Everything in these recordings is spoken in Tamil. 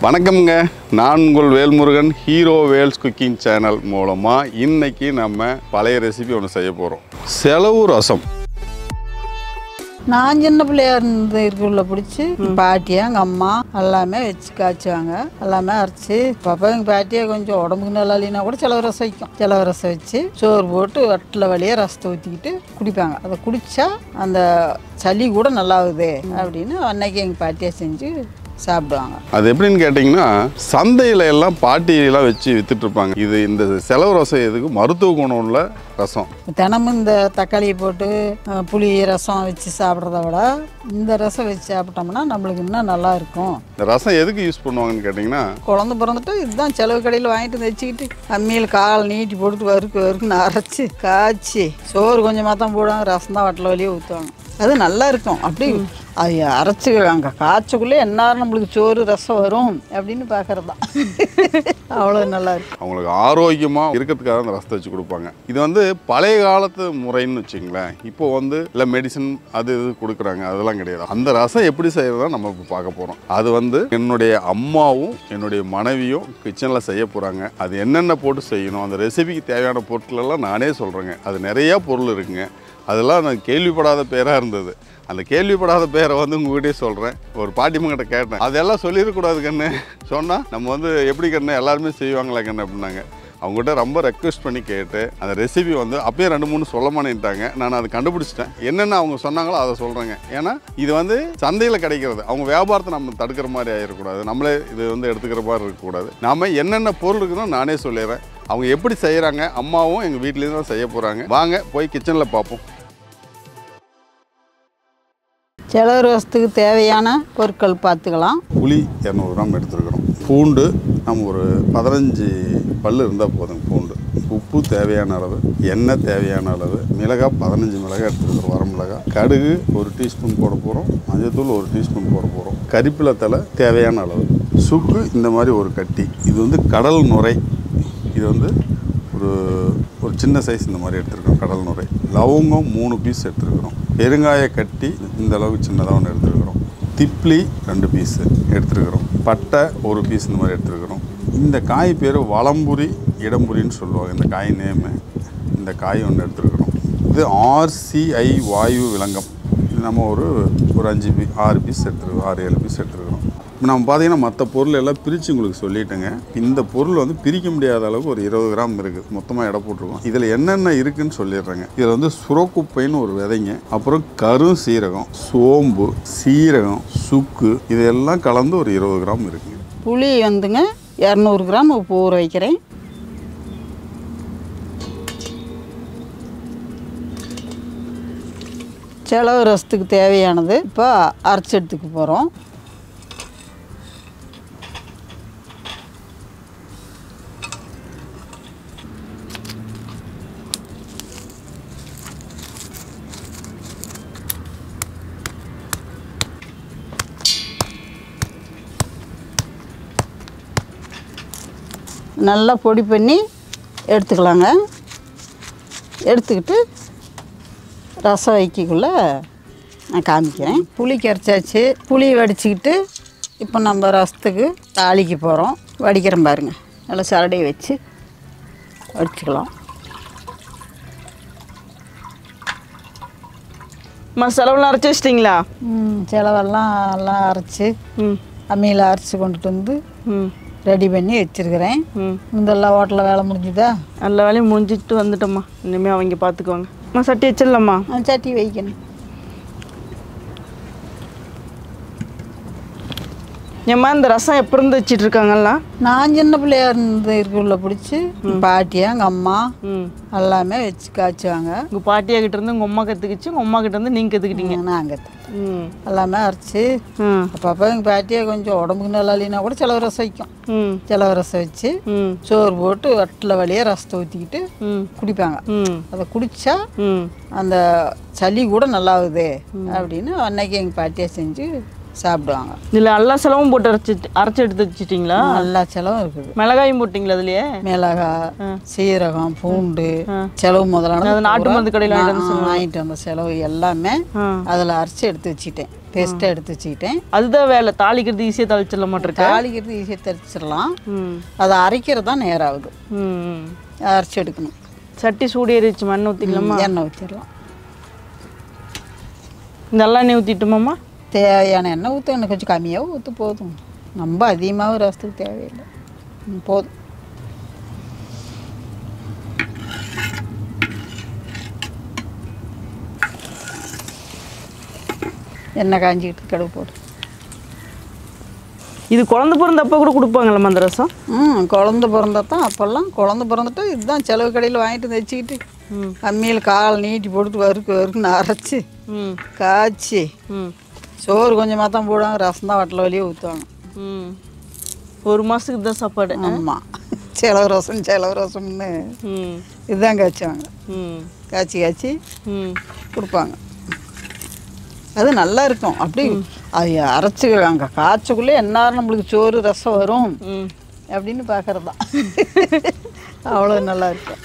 வணக்கம்ங்க நான் உங்கள் Velmurugan hero Vels cooking channel மூலமாக இன்னைக்கு நம்ம பழைய ரெசிபி ஒன்று செய்ய போகிறோம் செலவு ரசம் நான் சின்ன பிள்ளையா இருந்த இருக்குள்ள பிடிச்சி பாட்டியா எங்கள் அம்மா எல்லாமே வச்சு காய்ச்சுவாங்க எல்லாமே அரைச்சி பாப்பா எங்கள் பாட்டியா கொஞ்சம் உடம்புக்கு நல்லா இல்லைன்னா கூட சில ரசம் வைக்கும் சில ரசம் வச்சு சோறு போட்டு வட்டில் வழியாக ரசத்தை ஊற்றிக்கிட்டு குடிப்பாங்க அதை குடித்தா அந்த சளி கூட நல்லாகுது அப்படின்னு அன்னைக்கு எங்கள் பாட்டியா செஞ்சு சாப்பிடுவாங்க அது எப்படின்னு கேட்டிங்கன்னா சந்தையில் எல்லாம் பாட்டியெல்லாம் வச்சு வித்துட்டு இருப்பாங்க இது இந்த செலவு ரசம் எதுக்கு மருத்துவ குணம் உள்ள ரசம் தினமும் இந்த தக்காளியை போட்டு அஹ், புளி ரசம் வச்சு சாப்பிட்றத விட இந்த ரசம் வச்சு சாப்பிட்டோம்னா நம்மளுக்கு இன்னும் நல்லா இருக்கும் இந்த ரசம் எதுக்கு யூஸ் பண்ணுவாங்கன்னு கேட்டிங்கன்னா குழந்தை பிறந்துட்டு இதுதான் செலவு கடையில் வாங்கிட்டு வந்து வச்சுக்கிட்டு அம்மியில் கால் நீட்டி போட்டு வறுக்கு வறுக்குன்னு அரைச்சி காய்ச்சி சோறு கொஞ்சமாக தான் போடுவாங்க ரசம் தான் வட்டில் வழியே ஊற்றுவாங்க அது நல்லா இருக்கும் அப்படி அது அரைச்சி அங்கே காய்ச்சக்குள்ளே எந்நேரம் நம்மளுக்கு சோறு ரசம் வரும் அப்படின்னு பார்க்கறது தான் அவ்வளோ நல்லா இருக்கும் அவங்களுக்கு ஆரோக்கியமாக இருக்கிறதுக்காக அந்த ரசத்தை வச்சு கொடுப்பாங்க இது வந்து பழைய காலத்து முறைன்னு வச்சுங்களேன் இப்போ வந்து இல்லை மெடிசன் அது இது கொடுக்குறாங்க அதெல்லாம் கிடையாது அந்த ரசம் எப்படி செய்யறதா நம்ம இப்போ பார்க்க போகிறோம் அது வந்து என்னுடைய அம்மாவும் என்னுடைய மனைவியும் கிச்சனில் செய்ய போகிறாங்க அது என்னென்ன போட்டு செய்யணும் அந்த ரெசிபிக்கு தேவையான பொருட்கள் எல்லாம் நானே சொல்கிறேங்க அது நிறையா பொருள் இருக்குங்க அதெல்லாம் நான் கேள்விப்படாத பேராக இருந்தது அந்த கேள்விப்படாத பேரை வந்து உங்ககிட்டயே சொல்கிறேன் ஒரு பாட்டிமங்கிட்ட கேட்டேன் அதெல்லாம் சொல்லிடக்கூடாது கண்ணு சொன்னால் நம்ம வந்து எப்படி கண்ணு எல்லாருமே செய்வாங்களா கண்ணு அப்படின்னாங்க அவங்ககிட்ட ரொம்ப ரெக்வெஸ்ட் பண்ணி கேட்டு அந்த ரெசிபி வந்து அப்பயே ரெண்டு மூணு சொல்ல மாட்டேன்ட்டாங்க நான் அதை கண்டுபிடிச்சிட்டேன் என்னென்ன அவங்க சொன்னாங்களோ அதை சொல்கிறேங்க ஏன்னா இது வந்து சந்தையில் கிடைக்கிறது அவங்க வியாபாரத்தை நம்ம தடுக்கிற மாதிரி ஆகிடக்கூடாது நம்மளே இது வந்து எடுத்துக்கிற மாதிரி இருக்கக்கூடாது நாம என்னென்ன பொருள் இருக்குதோ நானே சொல்லிடுறேன் அவங்க எப்படி செய்கிறாங்க அம்மாவும் எங்கள் வீட்லேயும் தான் செய்ய போகிறாங்க வாங்க போய் கிச்சனில் பார்ப்போம் செலவு ரசத்துக்கு தேவையான பொருட்கள் பார்த்துக்கலாம் புளி இரநூறு கிராம் எடுத்துருக்குறோம் பூண்டு நம்ம ஒரு பதினஞ்சு பல் இருந்தால் போதும் பூண்டு உப்பு தேவையான அளவு எண்ணெய் தேவையான அளவு மிளகாய் பதினஞ்சு மிளகாய் எடுத்துருக்குறோம் வர மிளகாய் கடுகு ஒரு டீஸ்பூன் போட போகிறோம் மஞ்சத்தூள் ஒரு டீஸ்பூன் போட போகிறோம் கறிப்பிலை தலை தேவையான அளவு சுக்கு இந்த மாதிரி ஒரு கட்டி இது வந்து கடல் நுரை இது வந்து ஒரு ஒரு சின்ன சைஸ் இந்த மாதிரி எடுத்துருக்கோம் கடல் நுரை லவங்கம் மூணு பீஸ் எடுத்துருக்குறோம் பெருங்காய கட்டி இந்த அளவுக்கு சின்னதாக ஒன்று எடுத்துருக்குறோம் திப்ளி ரெண்டு பீஸு எடுத்துருக்குறோம் பட்டை ஒரு பீஸ் இந்த மாதிரி எடுத்துருக்குறோம் இந்த காய் பேர் வளம்புரி இடம்புரின்னு சொல்லுவாங்க இந்த காய் நேமு இந்த காய் ஒன்று எடுத்துருக்குறோம் இது ஆர்சிஐ வாயு விலங்கம் இது நம்ம ஒரு ஒரு அஞ்சு பீ ஆறு பீஸ் எடுத்துருக்கோம் ஆறு ஏழு பீஸ் எடுத்துருக்குறோம் இப்போ நம்ம பார்த்தீங்கன்னா மற்ற பொருள் எல்லாம் பிரித்து உங்களுக்கு சொல்லிட்டேங்க இந்த பொருள் வந்து பிரிக்க முடியாத அளவுக்கு ஒரு இருபது கிராம் இருக்குது மொத்தமாக எடை போட்டிருக்கோம் இதில் என்னென்ன இருக்குன்னு சொல்லிடுறேங்க இதில் வந்து சுரக்குப்பைன்னு ஒரு விதைங்க அப்புறம் கரும் சீரகம் சோம்பு சீரகம் சுக்கு இதெல்லாம் கலந்து ஒரு இருபது கிராம் இருக்குங்க புளி வந்துங்க இரநூறு கிராம் உப்பு ஊற வைக்கிறேன் செலவு ரசத்துக்கு தேவையானது இப்போ அரைச்சி எடுத்துக்க போகிறோம் நல்லா பொடி பண்ணி எடுத்துக்கலாங்க எடுத்துக்கிட்டு ரசம் வைக்கக்குள்ள நான் காமிக்கிறேன் புளி கரைச்சாச்சு புளி வடிச்சுக்கிட்டு இப்போ நம்ம ரசத்துக்கு தாளிக்க போகிறோம் வடிக்கிறோம் பாருங்க நல்லா சரடையை வச்சு வடிச்சுக்கலாம் அம்மா செலவுலாம் அரைச்சி வச்சிட்டிங்களா ம், செலவெல்லாம் எல்லாம் அரைச்சி ம் அம்மியில் அரைச்சி கொண்டுட்டு வந்து ம் ரெடி பண்ணி வச்சுருக்கிறேன் ம் முந்தெல்லாம் ஹோட்டலில் வேலை முடிஞ்சுதா எல்லா வேலையும் முடிஞ்சிட்டு வந்துட்டோம்மா இனிமேல் அவங்க பார்த்துக்குவாங்க அம்மா சட்டி வச்சிடலாம்மா ஆ, சட்டி வைக்கணும் ஏம்மா இந்த ரசம் எப்போ இருந்து வச்சிட்டு இருக்காங்கல்ல நான் சின்ன பிள்ளையா இருந்த இருக்குள்ள பிடிச்சி பாட்டியா எங்கள் அம்மா ம் எல்லாமே வச்சு காய்ச்சுவாங்க உங்கள் பாட்டியா கிட்ட இருந்து உங்கள் அம்மா கற்றுக்கிச்சு உங்கள் அம்மா கிட்ட இருந்து நீங்கள் கற்றுக்கிட்டீங்க நாங்கள் ம் எல்லாமே அரைச்சி ம் அப்பப்போ எங்கள் பாட்டியா கொஞ்சம் உடம்புக்கு நல்லா இல்லைன்னா கூட செலவு ரசம் வைக்கும் ம் செலவு ரசம் வச்சு ம் சோறு போட்டு வட்டில் வழியாக ரசத்தை ஊற்றிக்கிட்டு ம் குடிப்பாங்க ம் அதை குடித்தா ம் அந்த சளி கூட நல்லாகுது அப்படின்னு அன்னைக்கு எங்கள் பாட்டியா செஞ்சு சாப்பிடுவாங்க இதில் எல்லா செலவும் போட்டு அரைச்சி அரைச்சி எடுத்து வச்சிட்டிங்களா எல்லா செலவும் இருக்குது மிளகாயும் போட்டிங்களா அதுலயே மிளகாய் சீரகம் பூண்டு செலவு முதலான அது நாட்டு மருந்து கடையில் வாங்கிட்டு வந்த செலவு எல்லாமே ஆ. அதில் அரைச்சி எடுத்து வச்சுக்கிட்டேன் பேஸ்ட்டாக எடுத்து வச்சுக்கிட்டேன் அதுதான் வேலை தாளிக்கிறது ஈஸியாக தாளிச்சிடல மாட்டிருக்கா தாளிக்கிறது ஈஸியாக தரிச்சிடலாம் ம் அதை அரைக்கிறது தான் நேரம் ஆகுது ம் ம். அரைச்சி எடுக்கணும் சட்டி சூடேறிச்சு மண்ணை ஊற்றிக்கலாமா எண்ணெய் ஊற்றிடலாம் இந்த எல்லாம் எண்ணெய் ஊற்றிட்டுமாம்மா தேவையான எண்ணெய் ஊற்ற எண்ணெய் கொஞ்சம் கம்மியாக ஊற்று போதும் ரொம்ப அதிகமாகவும் ரசத்துக்கு தேவையில்லை ம், போதும் எண்ணெய் காஞ்சிக்கிட்டு கடுகு போடு இது குழந்தை பிறந்தப்ப கூட கொடுப்பாங்கல்லம்மா அந்த ரசம் ம் குழந்த பிறந்தா தான் அப்போல்லாம் குழந்த பிறந்துட்டா இதுதான் செலவு கடையில் வாங்கிட்டு வந்து வச்சுக்கிட்டு ம் அம்மியில் கால் நீட்டி போட்டு வறுக்கு வறுக்குன்னு அரைச்சி ம் காய்ச்சி ம் சோறு கொஞ்சமாக தான் போடுவாங்க ரசம் தான் வட்டல வழியே ஊற்றுவாங்க ம் ஒரு மாதத்துக்கு தான் சாப்பாடு ஆமாம் செலவு ரசம் செலவு ரசம்னு ம் இதுதான் காய்ச்சுவாங்க ம் காய்ச்சி காய்ச்சி ம் கொடுப்பாங்க அது நல்லா இருக்கும் அப்படி அது அரைச்சி அங்கே காய்ச்சக்குள்ளே எந்நேரம் நம்மளுக்கு சோறு ரசம் வரும் ம் அப்படின்னு பார்க்கறது தான் அவ்வளோ நல்லா இருக்கும்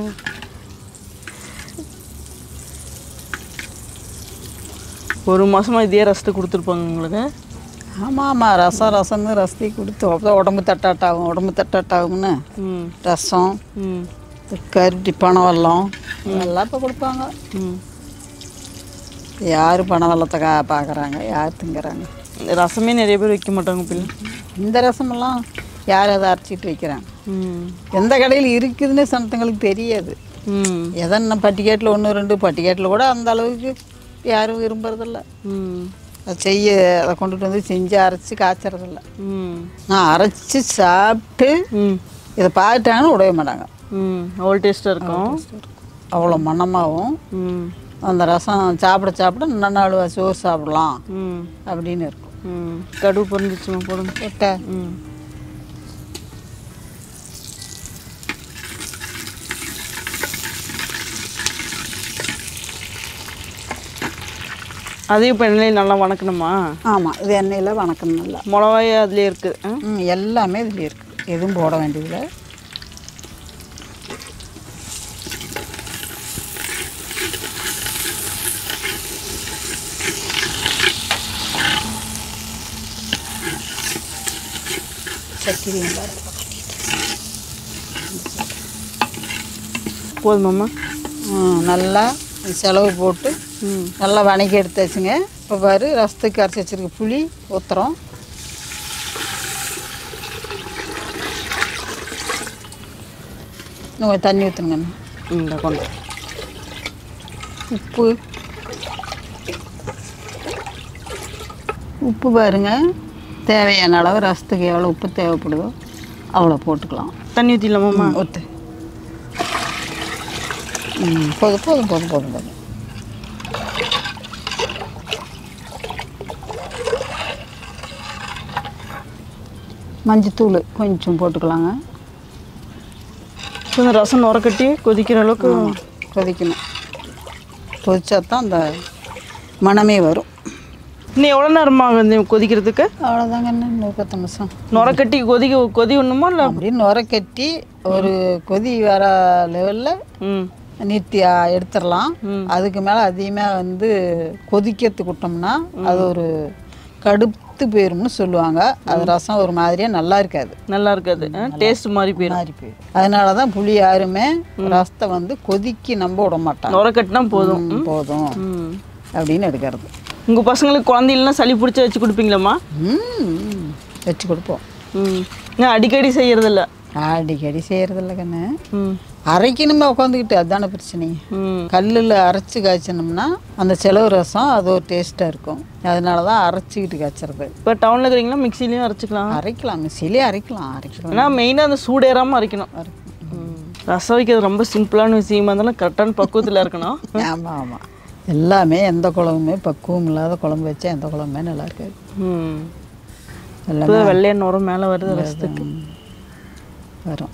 ஒரு மாசமா இதே ரசத்தை கொடுத்துருப்பாங்க உங்களுக்கு ஆமாம் ஆமாம் ரசம் ரசம்னு ரசத்தை கொடுத்து அப்பதான் உடம்பு தட்டாட்டாகும் உடம்பு தட்டாட்டாகும்னு ம் ரசம் ம் கருட்டி பனை வெல்லம் இதெல்லாம் இப்போ கொடுப்பாங்க ம் யார் பனை வெள்ளத்தை கா பார்க்குறாங்க யார் திங்குறாங்க இந்த ரசமே நிறைய பேர் வைக்க மாட்டாங்க பிள்ளை இந்த ரசமெல்லாம் யார் அதை அரைச்சிட்டு வைக்கிறாங்க ம் எந்த கடையில் இருக்குதுன்னு சனத்துங்களுக்கு தெரியாது ம் எதன்னா பட்டிக்காட்டில் ஒன்று ரெண்டு பட்டிக்காட்டில் கூட அந்த அளவுக்கு யாரும் விரும்புறதில்ல ம் அதை செய்ய அதை கொண்டுட்டு வந்து செஞ்சு அரைச்சி காய்ச்சறதில்ல ம் நான் அரைச்சி சாப்பிட்டு ம் இதை பார்த்துட்டாங்கன்னு விடவே மாட்டாங்க ம் அவ்வளோ டேஸ்ட்டாக இருக்கும் அவ்வளோ மணமாகவும் ம் அந்த ரசம் சாப்பிட சாப்பிட இன்னும் நாள் சோறு சாப்பிடலாம் ம் அப்படின்னு இருக்கும் ம் கடுகு பொரிஞ்சிச்சுமா போடுங்க கொட்டை ம் அதையும் இப்போ எண்ணெயில் நல்லா வணக்கணுமா ஆமாம் இது எண்ணெயில் வணக்கம் நல்லா மிளகாய் அதுலேயே இருக்குது ஆ? ம் எல்லாமே இதில் இருக்குது எதுவும் போட வேண்டியதில்லை சக்கிரி போதுமாம்மா நல்லா செலவு போட்டு ம் நல்லா வணக்கி எடுத்தாச்சுங்க இப்போ பாரு ரசத்துக்கு அரைச்சி வச்சிருக்க புளி ஊற்றுறோம் இன்னும் தண்ணி ஊற்றுங்க இந்த கொண்டு உப்பு உப்பு பாருங்க தேவையான அளவு ரசத்துக்கு எவ்வளோ உப்பு தேவைப்படுதோ அவ்வளோ போட்டுக்கலாம் தண்ணி ஊற்றிடலாமாம்மா ஊற்று ம் போதும் போதும் போதும் போதும் போதும் மஞ்சத்தூள் கொஞ்சம் போட்டுக்கலாங்க இப்போ இந்த ரசம் நுரக்கட்டி கொதிக்கிற அளவுக்கு கொதிக்கணும் கொதிச்சா தான் அந்த மணமே வரும் இன்னும் எவ்வளோ நேரமா வந்து கொதிக்கிறதுக்கு அவ்வளோதாங்க என்ன இன்னும் பத்து நிமிஷம் நுரக்கட்டி கொதிக்க கொதி ஒண்ணுமா இல்லை அப்படின்னு நுர கட்டி ஒரு கொதி வர லெவலில் ம் நிறுத்தி ஆ, எடுத்துடலாம் அதுக்கு மேலே அதிகமாக வந்து கொதிக்கிறதுக்கு விட்டோம்னா அது ஒரு கடுத்து போயிரும்னு சொல்லுவாங்க அது ரசம் ஒரு மாதிரியாக நல்லா இருக்காது நல்லா இருக்காது டேஸ்ட் மாதிரி போயிடும் மாறி போயிடும் அதனால தான் புளி யாருமே ரசத்தை வந்து கொதிக்கி நம்ப விட மாட்டாங்க நுரக்கட்டினா போதும் ம், போதும் ம் அப்படின்னு எடுக்கிறது உங்கள் பசங்களுக்கு குழந்தைலாம் சளி பிடிச்சி வச்சு கொடுப்பீங்களாம்மா ம் வச்சு கொடுப்போம் ம் நான் அடிக்கடி செய்யறதில்ல அடிக்கடி செய்கிறதில்ல கண்ணு ம் அரைக்கணுமே உட்காந்துக்கிட்டு அதுதானே பிரச்சனை ம் கல்லில் அரைச்சி காய்ச்சணும்னா அந்த செலவு ரசம் அது ஒரு டேஸ்ட்டாக இருக்கும் அதனால தான் அரைச்சிக்கிட்டு காய்ச்சறது இப்போ டவுனில் இருக்கிறீங்களா மிக்சிலையும் அரைச்சிக்கலாம் அரைக்கலாம் மிக்சிலே அரைக்கலாம் அரைக்கலாம் ஆனால் மெயினாக அந்த சூடேறாமல் அரைக்கணும் ம். ரசம் வைக்கிறது ரொம்ப சிம்பிளான விஷயமா இருந்தாலும் கரெக்டான பக்குவத்தில் இருக்கணும் ஆமாம் ஆமாம் எல்லாமே எந்த குழம்புமே பக்குவம் இல்லாத குழம்பு வச்சா எந்த குழம்புமே நல்லா இருக்காது ம் எல்லாமே இப்போ வெள்ளைய நுரம் மேலே வருது ரசத்துக்கு வரும்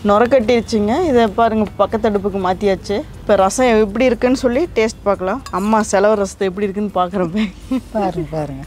நுரக்கட்டிருச்சுங்க இதை பாருங்க பக்கத்து அடுப்புக்கு மாற்றியாச்சு இப்போ ரசம் எப்படி இருக்குன்னு சொல்லி டேஸ்ட் பார்க்கலாம் அம்மா செலவு ரசத்தை எப்படி இருக்குன்னு பார்க்குறப்ப பாருங்க பாருங்க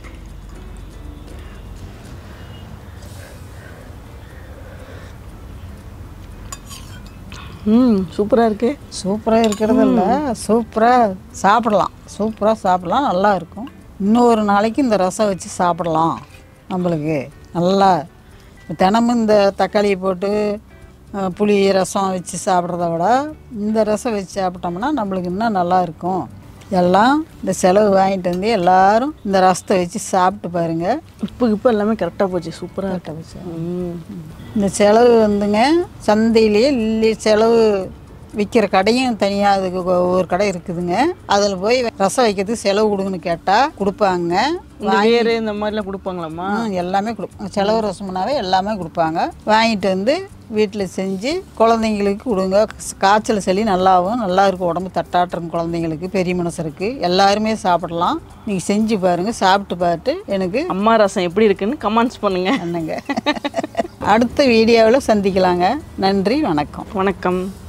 ம் சூப்பராக இருக்கு சூப்பராக இருக்கிறது இல்லை சூப்பராக சாப்பிடலாம் சூப்பராக சாப்பிடலாம் நல்லா இருக்கும் இன்னொரு நாளைக்கு இந்த ரசம் வச்சு சாப்பிடலாம் நம்மளுக்கு நல்லா தினமும் இந்த தக்காளியை போட்டு அஹ், புளி ரசம் வச்சு சாப்பிட்றத விட இந்த ரசம் வச்சு சாப்பிட்டோம்னா நம்மளுக்கு இன்னும் நல்லா இருக்கும் எல்லாம் இந்த செலவு வாங்கிட்டு வந்து எல்லாரும் இந்த ரசத்தை வச்சு சாப்பிட்டு பாருங்க உப்பு இப்போ எல்லாமே கரெக்டாக போச்சு சூப்பராக கரெக்டாக வச்சு ம் இந்த செலவு வந்துங்க சந்தையிலேயே இல்லை செலவு விற்கிற கடையும் தனியாக அதுக்கு ஒ- ஒரு கடை இருக்குதுங்க அதில் போய் ரசம் வைக்கிறதுக்கு செலவு கொடுங்கன்னு கேட்டால் கொடுப்பாங்க இந்த வேறு இந்த மாதிரிலாம் கொடுப்பாங்களாம்மா ம், எல்லாமே கொடுப்பாங்க செலவு ரசம்னாவே எல்லாமே கொடுப்பாங்க வாங்கிட்டு வந்து வீட்டில் செஞ்சு குழந்தைங்களுக்கு கொடுங்க காய்ச்சல் சளி நல்லாவும் நல்லா இருக்கும் உடம்பு தட்டாட்டம் குழந்தைங்களுக்கு பெரிய மனசருக்கு எல்லாருமே சாப்பிடலாம் நீங்கள் செஞ்சு பாருங்கள் சாப்பிட்டு பார்த்துட்டு எனக்கு அம்மா ரசம் எப்படி இருக்குன்னு கமெண்ட்ஸ் பண்ணுங்க என்னங்க அடுத்த வீடியோவில் சந்திக்கலாங்க நன்றி வணக்கம் வணக்கம்